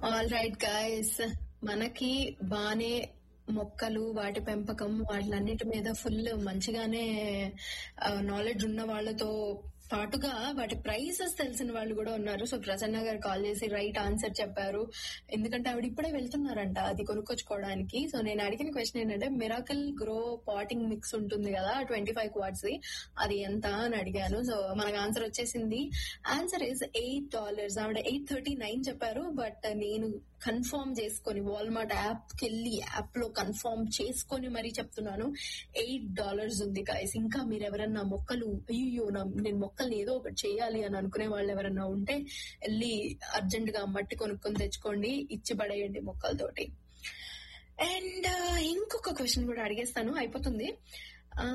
all right guys మనకి బానే మొక్కలు వాటి పెంపకం వాటిలన్నిటి మీద ఫుల్ మంచిగానే నాలెడ్జ్ ఉన్న వాళ్ళతో పాటుగా వాటి ప్రైసెస్ తెలిసిన వాళ్ళు కూడా ఉన్నారు సో ప్రసన్న గారు కాల్ చేసి రైట్ ఆన్సర్ చెప్పారు ఎందుకంటే ఆవిడ ఇప్పుడే వెళ్తున్నారంట అది కొనుక్కొచ్చుకోవడానికి సో నేను అడిగిన క్వశ్చన్ ఏంటంటే మిరాకల్ గ్రో పాటింగ్ మిక్స్ ఉంటుంది కదా ట్వంటీ ఫైవ్ క్వార్ట్స్ అది ఎంత అని అడిగాను సో మనకు ఆన్సర్ వచ్చేసింది ఆన్సర్ ఇస్ ఎయిట్ డాలర్స్ ఆవిడ ఎయిట్ థర్టీ నైన్ చెప్పారు బట్ నేను కన్ఫర్మ్ చేసుకొని వాల్మార్ట్ యాప్ కి వెళ్ళి యాప్ లో కన్ఫర్మ్ చేసుకొని మరీ చెప్తున్నాను ఎయిట్ డాలర్స్ ఉంది గాయస్ ఇంకా మీరు ఎవరన్నా మొక్కలు అయ్యో నేను మొక్కల్ని ఏదో ఒకటి చేయాలి అని అనుకునే వాళ్ళు ఎవరన్నా ఉంటే వెళ్ళి అర్జెంట్ గా మట్టి కొనుక్కొని తెచ్చుకోండి ఇచ్చి పడేయండి మొక్కలతోటి అండ్ ఇంకొక క్వశ్చన్ కూడా అడిగేస్తాను అయిపోతుంది ఆ,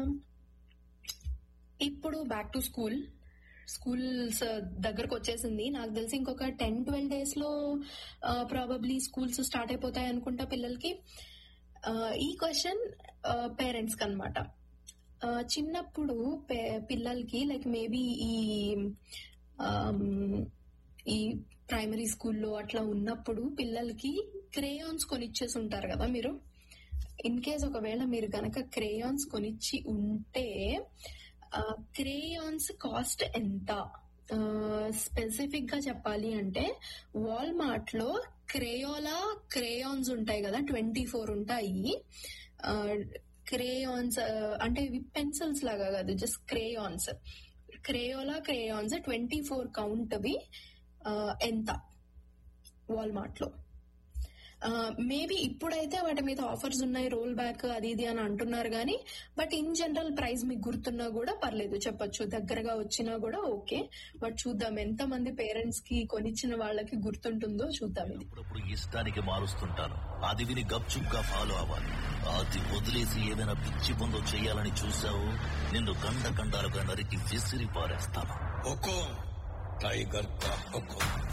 ఇప్పుడు బ్యాక్ టు స్కూల్ స్కూల్స్ దగ్గరకు వచ్చేసింది నాకు తెలిసి ఇంకొక టెన్ ట్వెల్వ్ డేస్ లో ప్రాబబ్లీ స్కూల్స్ స్టార్ట్ అయిపోతాయి అనుకుంటా పిల్లలకి ఆ, ఈ క్వశ్చన్ పేరెంట్స్ కి అనమాట చిన్నప్పుడు పే- పిల్లలకి లైక్ మేబీ ఈ ఆమ్, ఈ ప్రైమరీ స్కూల్లో అట్లా ఉన్నప్పుడు పిల్లలకి క్రేయాన్స్ కొనిచ్చేసి ఉంటారు కదా మీరు ఇన్ కేస్ ఒకవేళ మీరు గనక క్రేయాన్స్ కొనిచ్చి ఉంటే క్రేయాన్స్ కాస్ట్ ఎంత స్పెసిఫిక్ గా చెప్పాలి అంటే వాల్మార్ట్ లో క్రేయోలా క్రేయాన్స్ ఉంటాయి కదా ట్వంటీ ఫోర్ ఉంటాయి క్రేయాన్స్ అంటే ఇవి పెన్సిల్స్ లాగా కాదు just crayons Crayola crayons twenty four కౌంట్వి ఎంత వాల్మార్ట్ లో మేబీ ఇప్పుడైతే వాటి మీద ఆఫర్స్ ఉన్నాయి రోల్ బ్యాక్ అది ఇది అని అంటున్నారు కానీ బట్ ఇన్ జనరల్ ప్రైస్ మీకు గుర్తున్నా కూడా పర్లేదు చెప్పొచ్చు దగ్గరగా వచ్చినా కూడా ఓకే బట్ చూద్దాం ఎంత మంది పేరెంట్స్ కి కొనిచ్చిన వాళ్ళకి గుర్తుంటుందో చూద్దాం ఇది అప్పుడప్పుడు ఇష్టానికి మారుస్తుంటాను అది విని గప్చుప్ గా ఫాలో అవ్వాలి అది వదిలేసి ఏమైనా పిచ్చి పొందో చెయ్యాలని చూసావు నిన్ను కండ కండాలుగా నరికి విసిరి పారేస్తాను हुकुम टाइगर का हुकुम